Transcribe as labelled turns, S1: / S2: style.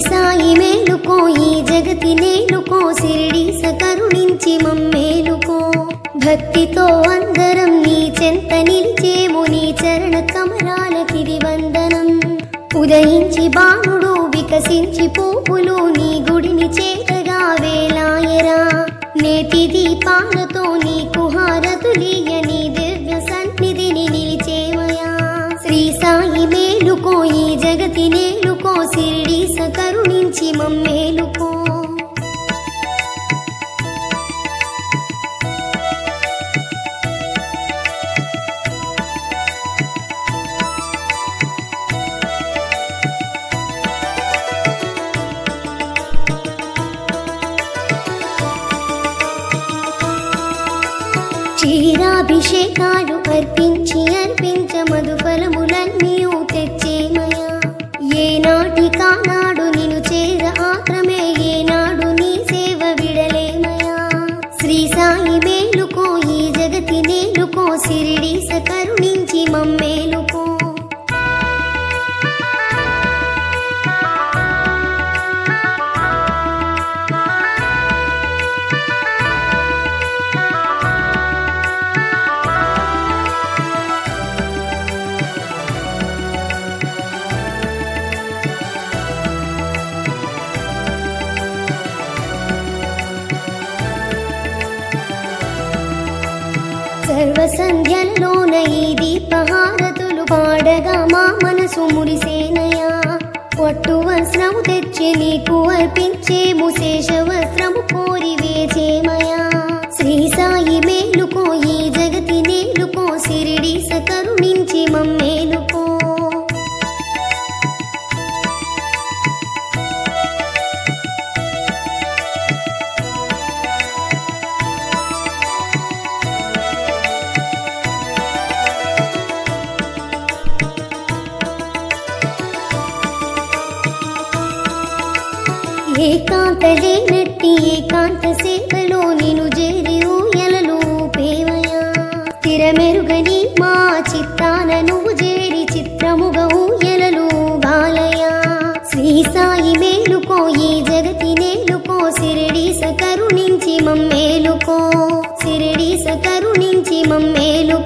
S1: సాయి మేలుకో ఈ జగతి నేలుకో సిరిడి సకరుణించి మమ్మేలుకో భక్తితో అందరం నీ చెంత నిలిచేము నీ చరణ కమలాలకిది వందనం ఉదయించి బాణుడు వికసించి పువ్వులు నీ గుడిని చేరగా వేలాయరా నేతి దీపాలతో నీకు హారతులీయ నీ దివ్య సన్నిధిని నిలిచేమయా శ్రీ సాయి మేలుకో ఈ జగతి నేలుకో సిరిడి సకరుణించి మమ్మేలుకో క్షీరాభిషేకాలు అర్పించి అర్పించ మధుఫలములన్నీ తెచ్చేమయా ఏనాటి కానాడు నిన్ను చేర ఆత్రమే ఏనాడు నీ సేవ విడలేమయా శ్రీ సాయి మేలుకో ఈ జగతి నేలుకో సిరిడి సకరుణించి మమ్మేలుకో సర్వ సంధ్యల్లోన ఈ దీపహారతులు పాడగా మా మనసు మురిసేనయా పట్టు వస్త్రము తెచ్చి నీకు అర్పించేము శేష వస్త్రము కోరి వేచేమయా శ్రీ సాయి మేలుకో ఈ జగతి నేలుకో సిరిడి సకరుణించి మమ్మేలుకో ఏకాంత లేనట్టి ఏకాంత సేవలో నేను చేరి ఊయలలు పేవయా స్థిరమెరుగని మా చిత్తాన నువ్వు చేరి చిత్రముగా ఊయలలు బాలయా శ్రీ సాయి మేలుకో ఈ జగతి నేలుకో సిరిడి సకరుణించి మమ్మేలుకో సిరిడి సకరుణించి మమ్మేలుకో